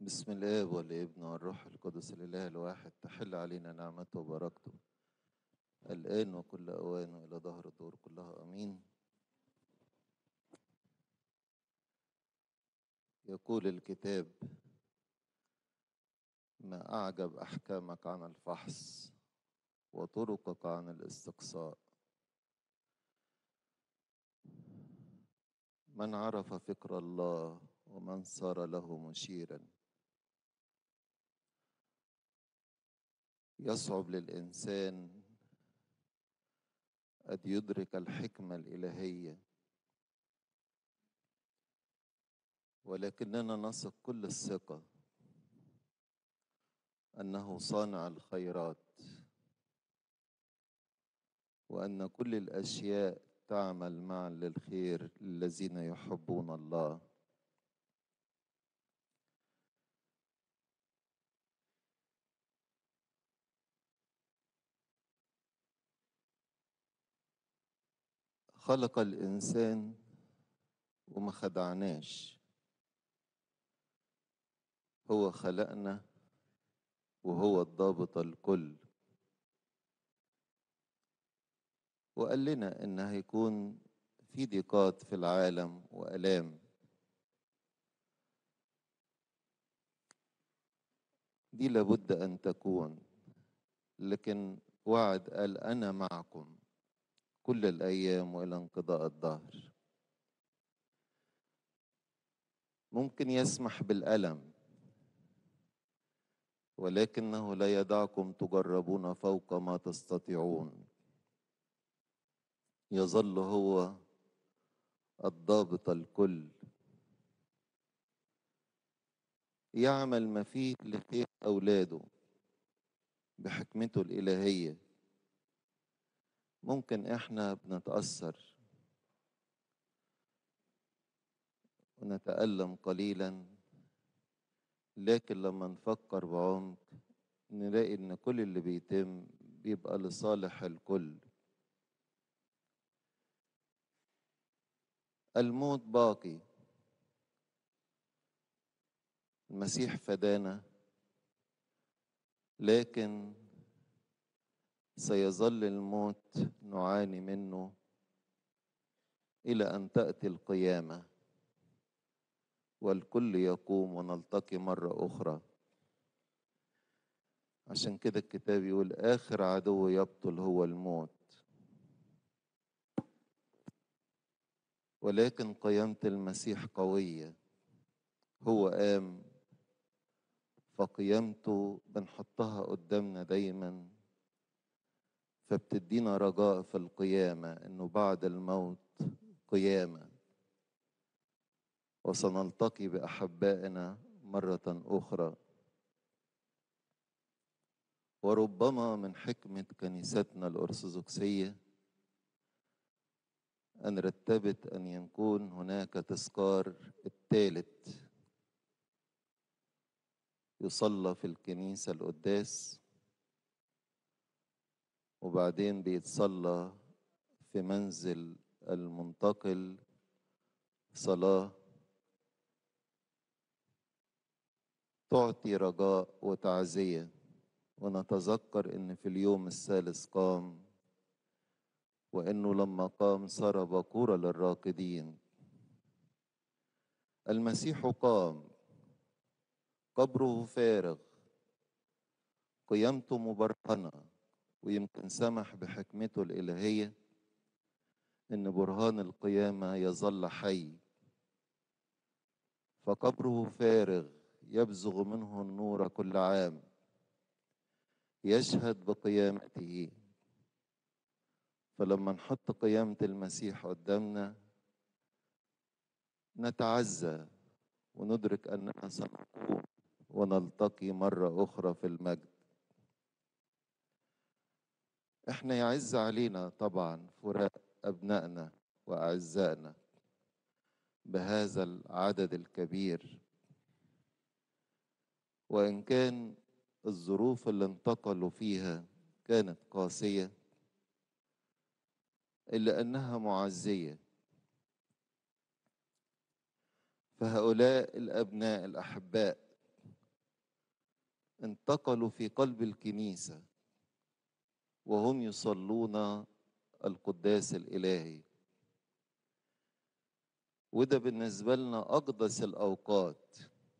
بسم الاب والابن والروح القدس الاله الواحد تحل علينا نعمته وبركته الان وكل اوان والى ظهر الدور كلها امين يقول الكتاب ما اعجب احكامك عن الفحص وطرقك عن الاستقصاء من عرف فكر الله ومن صار له مشيرا يصعب للانسان ان يدرك الحكمه الالهيه ولكننا نثق كل الثقه انه صانع الخيرات وان كل الاشياء تعمل معا للخير للذين يحبون الله خلق الانسان وما خدعناش هو خلقنا وهو الضابط الكل وقال لنا ان هيكون في ضيقات في العالم والام دي لابد ان تكون لكن وعد قال انا معكم كل الايام والى انقضاء الدهر ممكن يسمح بالالم ولكنه لا يدعكم تجربون فوق ما تستطيعون يظل هو الضابط الكل يعمل ما فيه لخير اولاده بحكمته الالهيه ممكن احنا بنتاثر ونتالم قليلا لكن لما نفكر بعمق نلاقي ان كل اللي بيتم بيبقى لصالح الكل الموت باقي المسيح فدانا لكن سيظل الموت نعاني منه الى ان تاتي القيامه والكل يقوم ونلتقي مره اخرى عشان كده الكتاب يقول اخر عدو يبطل هو الموت ولكن قيامه المسيح قويه هو قام فقيامته بنحطها قدامنا دايما فبتدينا رجاء في القيامة إنه بعد الموت قيامة وسنلتقي بأحبائنا مرة أخرى وربما من حكمة كنيستنا الأرثوذكسية أن رتبت أن يكون هناك تذكار الثالث يصلى في الكنيسة القداس وبعدين بيتصلى في منزل المنتقل صلاة تعطي رجاء وتعزية ونتذكر ان في اليوم الثالث قام وانه لما قام صار بكورة للراقدين المسيح قام قبره فارغ قيامته مبرهنه ويمكن سمح بحكمته الإلهية إن برهان القيامة يظل حي فقبره فارغ يبزغ منه النور كل عام يشهد بقيامته فلما نحط قيامة المسيح قدامنا نتعزى وندرك أننا سنقوم ونلتقي مرة أخرى في المجد احنا يعز علينا طبعا فراق ابنائنا واعزائنا بهذا العدد الكبير وان كان الظروف اللي انتقلوا فيها كانت قاسيه الا انها معزيه فهؤلاء الابناء الاحباء انتقلوا في قلب الكنيسة وهم يصلون القداس الإلهي وده بالنسبة لنا أقدس الأوقات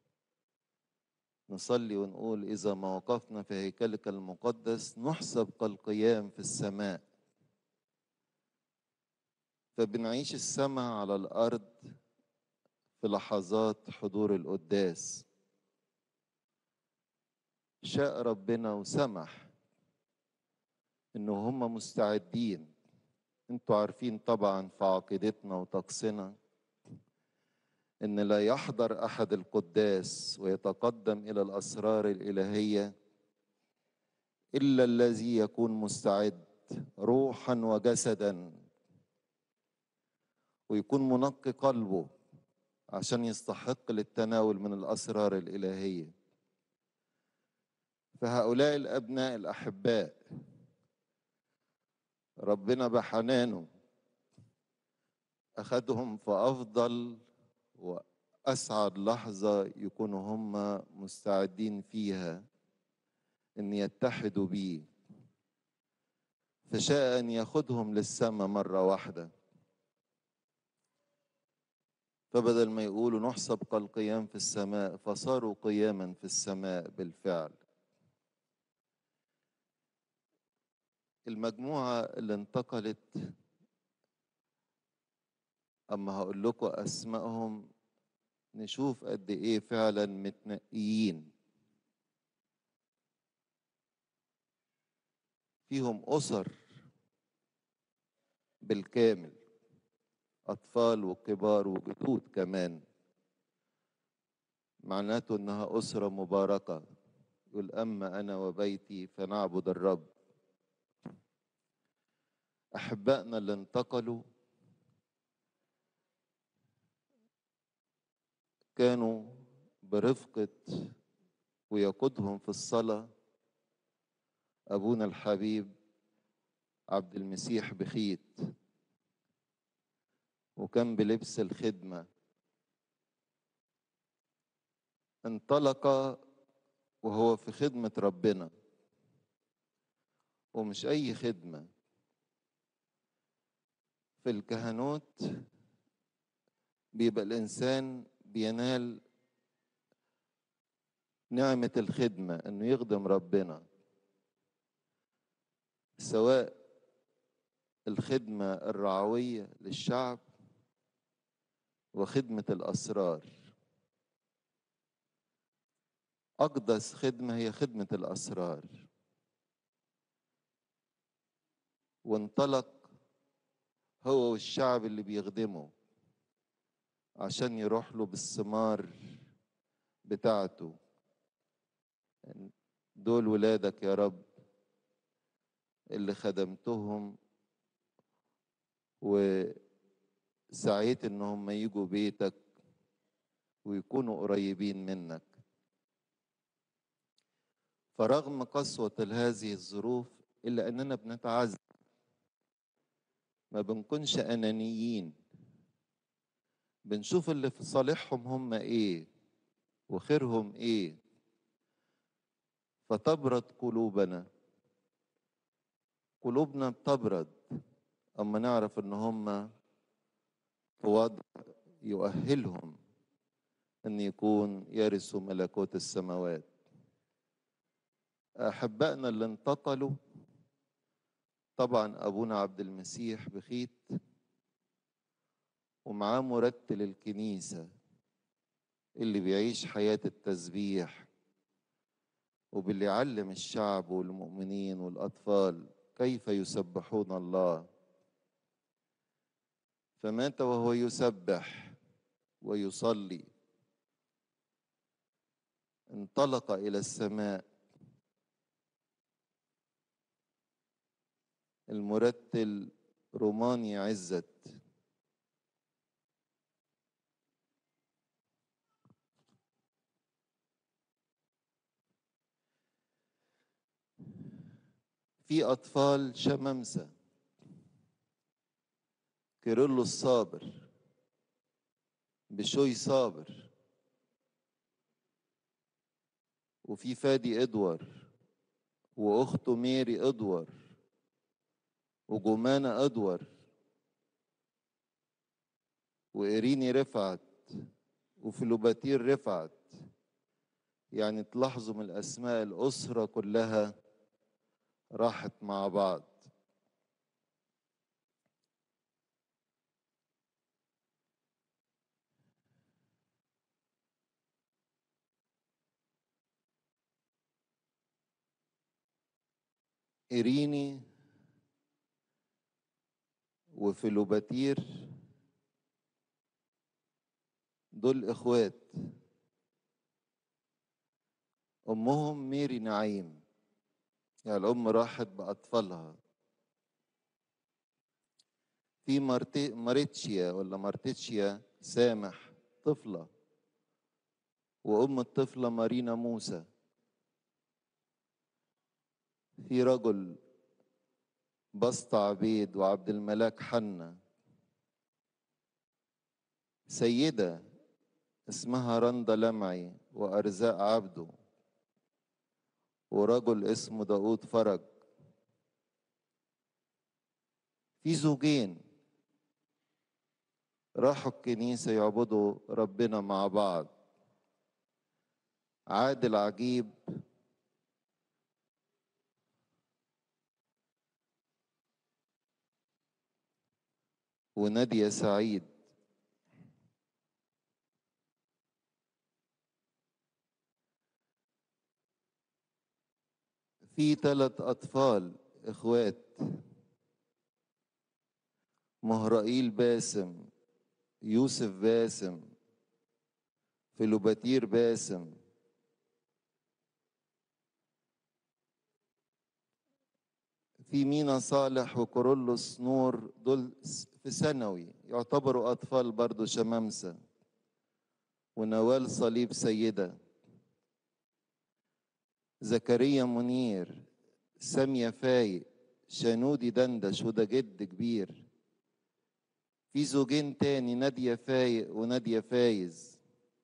نصلي ونقول إذا ما وقفنا في هيكلك المقدس نحسب كالقيام في السماء فبنعيش السماء على الأرض في لحظات حضور القداس شاء ربنا وسمح إنه هم مستعدين انتوا عارفين طبعا في عقيدتنا وطقسنا ان لا يحضر احد القداس ويتقدم الى الاسرار الالهيه الا الذي يكون مستعد روحا وجسدا ويكون منقي قلبه عشان يستحق للتناول من الاسرار الالهيه فهؤلاء الابناء الاحباء ربنا بحنانه اخذهم في افضل واسعد لحظه يكونوا هم مستعدين فيها ان يتحدوا بيه فشاء ان ياخدهم للسماء مره واحده فبدل ما يقولوا نحسب كالقيام في السماء فصاروا قياما في السماء بالفعل المجموعه اللي انتقلت اما هقول لكم اسمائهم نشوف قد ايه فعلا متنقيين فيهم اسر بالكامل اطفال وكبار وجدود كمان معناته انها اسره مباركه يقول اما انا وبيتي فنعبد الرب احبائنا اللي انتقلوا كانوا برفقة ويقودهم في الصلاة أبونا الحبيب عبد المسيح بخيت وكان بلبس الخدمة انطلق وهو في خدمة ربنا ومش أي خدمة في الكهنوت بيبقى الإنسان بينال نعمة الخدمة إنه يخدم ربنا سواء الخدمة الرعوية للشعب وخدمة الأسرار أقدس خدمة هي خدمة الأسرار وانطلق هو والشعب اللي بيخدمه عشان يروح له بالثمار بتاعته دول ولادك يا رب اللي خدمتهم وسعيت ان هم يجوا بيتك ويكونوا قريبين منك فرغم قسوة هذه الظروف إلا أننا بنتعذب ما بنكونش أنانيين بنشوف اللي في صالحهم هم ايه وخيرهم ايه فتبرد قلوبنا قلوبنا بتبرد اما نعرف ان هم في وضع يؤهلهم ان يكون يرثوا ملكوت السماوات احبائنا اللي انتقلوا طبعا ابونا عبد المسيح بخيت ومعاه مرتل الكنيسة اللي بيعيش حياة التسبيح وباللي يعلم الشعب والمؤمنين والأطفال كيف يسبحون الله فمات وهو يسبح ويصلي انطلق إلى السماء المرتل روماني عزت في أطفال شمامسة كيرلو الصابر بشوي صابر وفي فادي ادوار واخته ميري ادوار وجمانة ادوار وإيريني رفعت وفلوباتير رفعت يعني تلاحظوا من الأسماء الأسرة كلها راحت مع بعض إيريني وفلوباتير دول إخوات أمهم ميري نعيم يعني الأم راحت بأطفالها في مرتي ماريتشيا ولا مارتيتشيا سامح طفلة وأم الطفلة مارينا موسى في رجل بسط عبيد وعبد الملاك حنة سيدة اسمها رندا لمعي وأرزاق عبده ورجل اسمه داود فرج في زوجين راحوا الكنيسة يعبدوا ربنا مع بعض عادل عجيب ونادية سعيد في ثلاث أطفال إخوات مهرائيل باسم يوسف باسم فلوباتير باسم في مينا صالح وكورولوس نور دول في ثانوي يعتبروا أطفال برضو شمامسة ونوال صليب سيدة زكريا منير سامية فايق شانودي دندش وده جد كبير في زوجين تاني نادية فايق ونادية فايز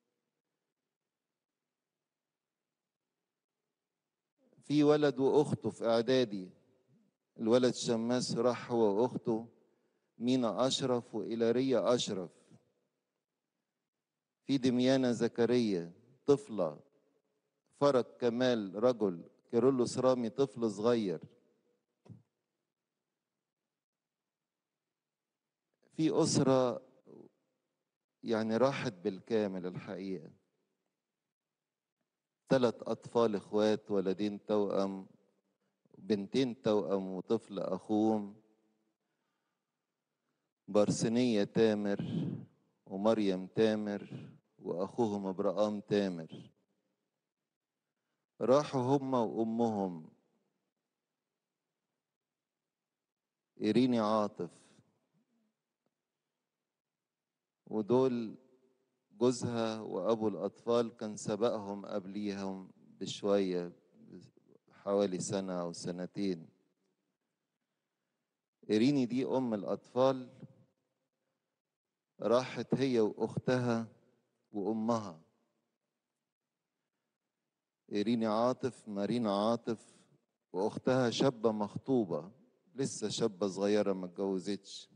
في ولد واخته في اعدادي الولد شماس راح هو واخته مينا اشرف والاريا اشرف في دميانة زكريا طفلة فرج كمال رجل كيرلس رامي طفل صغير في أسرة يعني راحت بالكامل الحقيقة ثلاث أطفال إخوات ولدين توأم بنتين توأم وطفل أخوهم برسنية تامر ومريم تامر وأخوهم إبراهام تامر راحوا هما وأمهم إيريني عاطف ودول جوزها وأبو الأطفال كان سبقهم قبليهم بشوية حوالي سنة أو سنتين إيريني دي أم الأطفال راحت هي وأختها وأمها إيريني عاطف مارينا عاطف وأختها شابة مخطوبة لسه شابة صغيرة ما اتجوزتش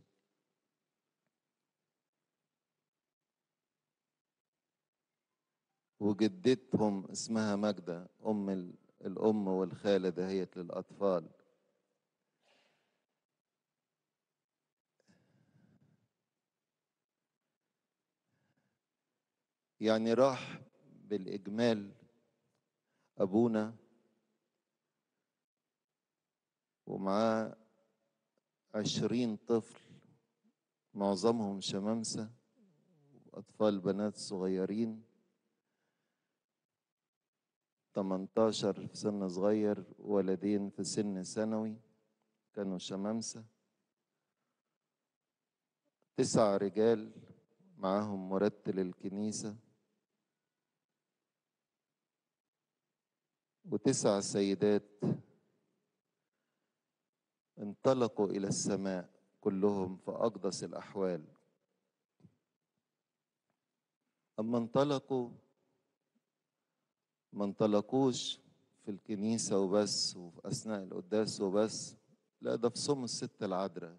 وجدتهم اسمها ماجدة أم الأم والخالة دهيت للأطفال يعني راح بالإجمال أبونا ومعاه عشرين طفل معظمهم شمامسة أطفال بنات صغيرين 18 في سن صغير ولدين في سن ثانوي كانوا شمامسة تسع رجال معاهم مرتل الكنيسة وتسع سيدات انطلقوا إلى السماء كلهم في أقدس الأحوال أما انطلقوا ما انطلقوش في الكنيسة وبس وفي أثناء القداس وبس لا ده في صوم الست العذراء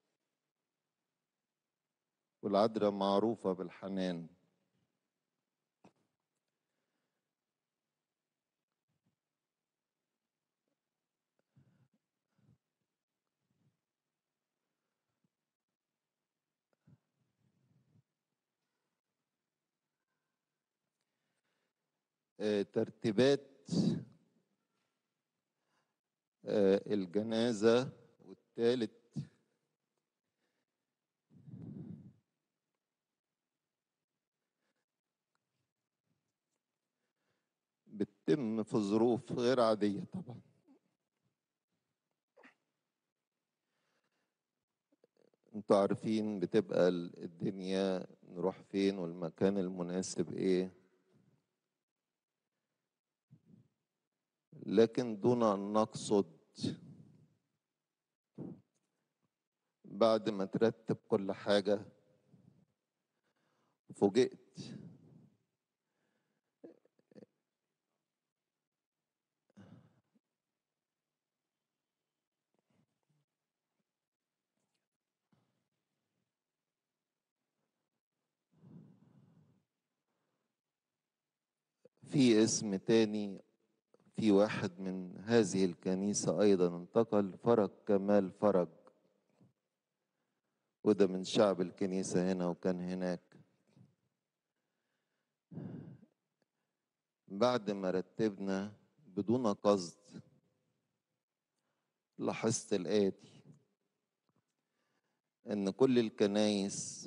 والعذراء معروفة بالحنان آه، ترتيبات آه، الجنازة والثالث بتتم في ظروف غير عادية طبعا انتوا عارفين بتبقى ال- الدنيا نروح فين والمكان المناسب ايه لكن دون ان نقصد بعد ما ترتب كل حاجة فوجئت في اسم تاني في واحد من هذه الكنيسة أيضا انتقل فرج كمال فرج وده من شعب الكنيسة هنا وكان هناك بعد ما رتبنا بدون قصد لاحظت الآتي إن كل الكنايس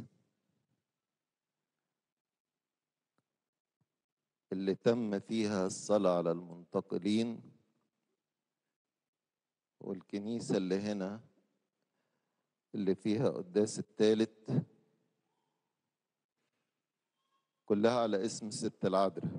اللي تم فيها الصلاة على المنتقلين والكنيسة اللي هنا اللي فيها قداس الثالث كلها على اسم ست العذراء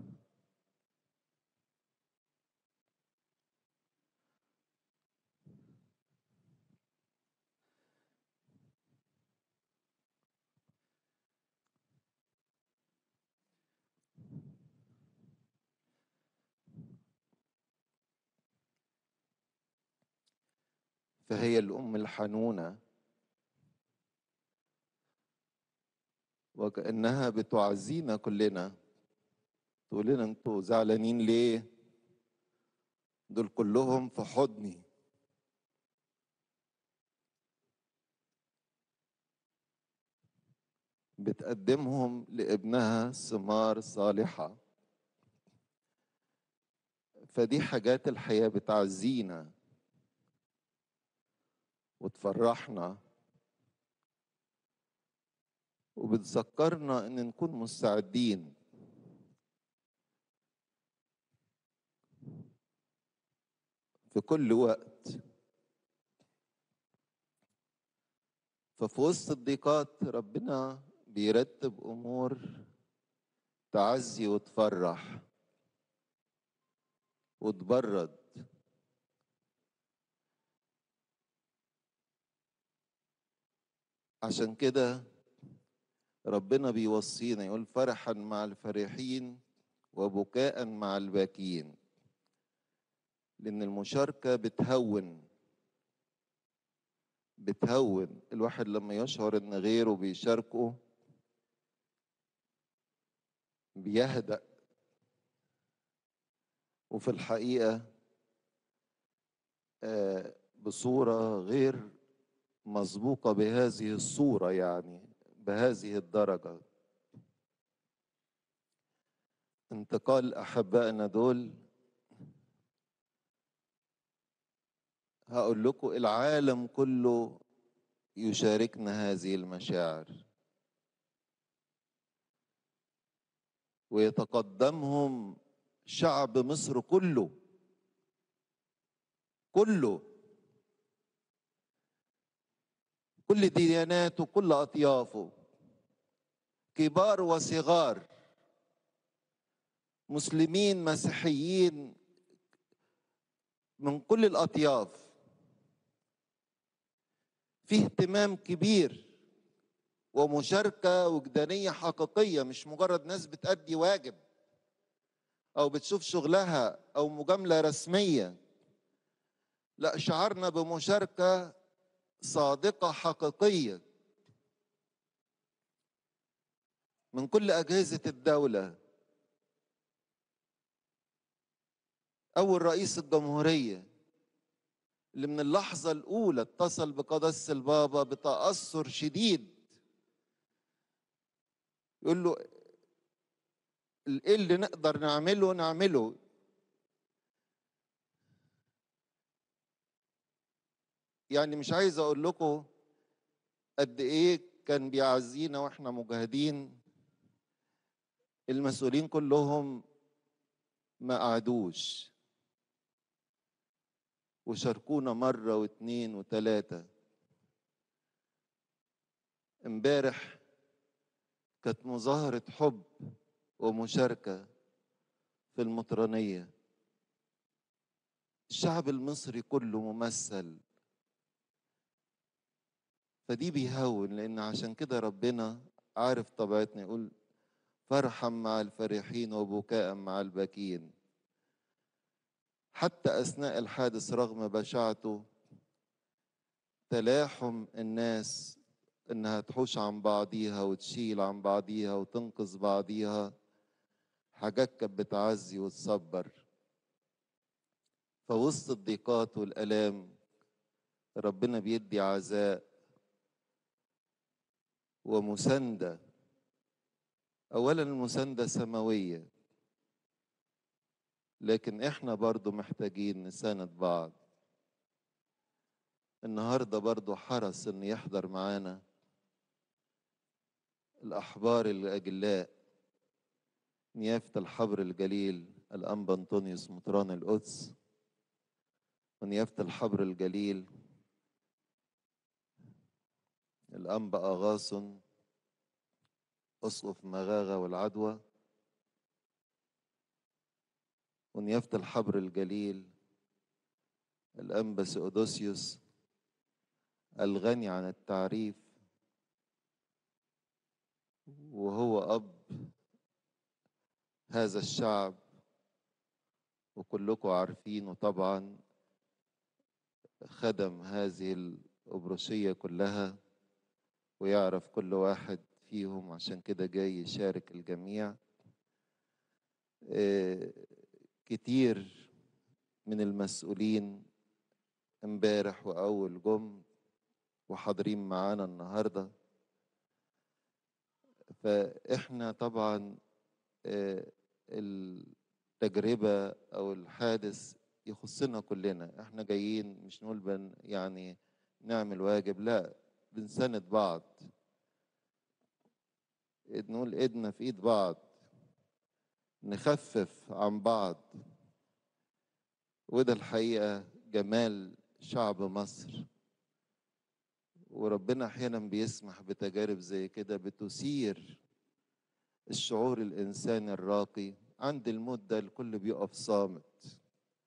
فهي الأم الحنونة وكأنها بتعزينا كلنا تقول لنا انتوا زعلانين ليه دول كلهم في حضني بتقدمهم لابنها ثمار صالحة فدي حاجات الحياة بتعزينا وتفرحنا وبتذكرنا ان نكون مستعدين في كل وقت ففي وسط الضيقات ربنا بيرتب امور تعزي وتفرح وتبرد عشان كده ربنا بيوصينا يقول فرحا مع الفرحين وبكاء مع الباكين لأن المشاركة بتهون بتهون الواحد لما يشعر إن غيره بيشاركه بيهدأ وفي الحقيقة آه، بصورة غير مسبوقة بهذه الصورة يعني بهذه الدرجة انتقال أحبائنا دول هقول لكم العالم كله يشاركنا هذه المشاعر ويتقدمهم شعب مصر كله كله كل دياناته كل أطيافه كبار وصغار مسلمين مسيحيين من كل الأطياف في اهتمام كبير ومشاركة وجدانية حقيقية مش مجرد ناس بتأدي واجب او بتشوف شغلها او مجامله رسميه لا شعرنا بمشاركه صادقه حقيقيه من كل اجهزه الدوله اول رئيس الجمهوريه اللي من اللحظه الاولى اتصل بقداسه البابا بتاثر شديد يقول له ايه اللي نقدر نعمله نعمله يعني مش عايز اقول لكم قد ايه كان بيعزينا واحنا مجاهدين المسؤولين كلهم ما قعدوش وشاركونا مرة واثنين وثلاثة امبارح كانت مظاهرة حب ومشاركة في المطرانية الشعب المصري كله ممثل فدي بيهون لأن عشان كده ربنا عارف طبيعتنا يقول فرحا مع الفرحين وبكاء مع الباكين حتى أثناء الحادث رغم بشاعته تلاحم الناس إنها تحوش عن بعضيها وتشيل عن بعضيها وتنقذ بعضيها حاجات كانت بتعزي وتصبر فوسط الضيقات والآلام ربنا بيدي عزاء ومساندة أولا المساندة سماوية لكن احنا برضو محتاجين نساند بعض النهاردة برضو حرص ان يحضر معانا الأحبار الأجلاء نيافة الحبر الجليل الأنبا أنطونيوس مطران القدس ونيافة الحبر الجليل الأنبا أغاصن أسقف مغاغة والعدوى ونيافة الحبر الجليل الأنبا سيودوسيوس الغني عن التعريف وهو أب هذا الشعب وكلكم عارفينه طبعا خدم هذه الأبرشية كلها ويعرف كل واحد فيهم عشان كده جاي يشارك الجميع كتير من المسؤولين امبارح وأول جم وحاضرين معانا النهارده فاحنا طبعا التجربه او الحادث يخصنا كلنا احنا جايين مش نقول بن يعني نعمل واجب لا بنساند بعض نقول ايدنا في ايد بعض نخفف عن بعض وده الحقيقه جمال شعب مصر وربنا احيانا بيسمح بتجارب زي كده بتثير الشعور الانساني الراقي عند الموت ده الكل بيقف صامت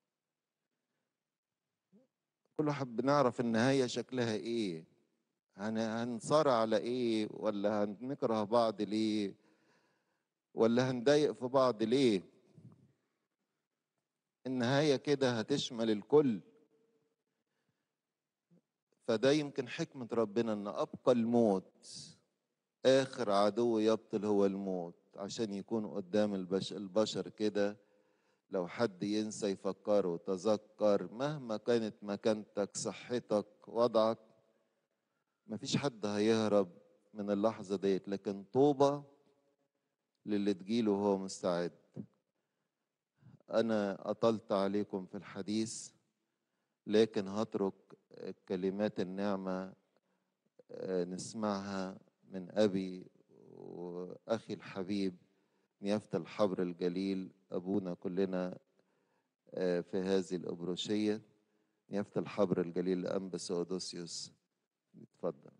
كل واحد بنعرف النهايه شكلها ايه هنصارع على ايه ولا هنكره بعض ليه ولا هنضايق في بعض ليه النهايه كده هتشمل الكل فده يمكن حكمة ربنا ان ابقى الموت اخر عدو يبطل هو الموت عشان يكون قدام البش البشر كده لو حد ينسى يفكره تذكر مهما كانت مكانتك صحتك وضعك مفيش حد هيهرب من اللحظة ديت لكن طوبة للي تجيله وهو مستعد أنا أطلت عليكم في الحديث لكن هترك كلمات النعمة نسمعها من أبي وأخي الحبيب نيافة الحبر الجليل أبونا كلنا في هذه الأبروشية نيافة الحبر الجليل أنبا سودوسيوس اتفضل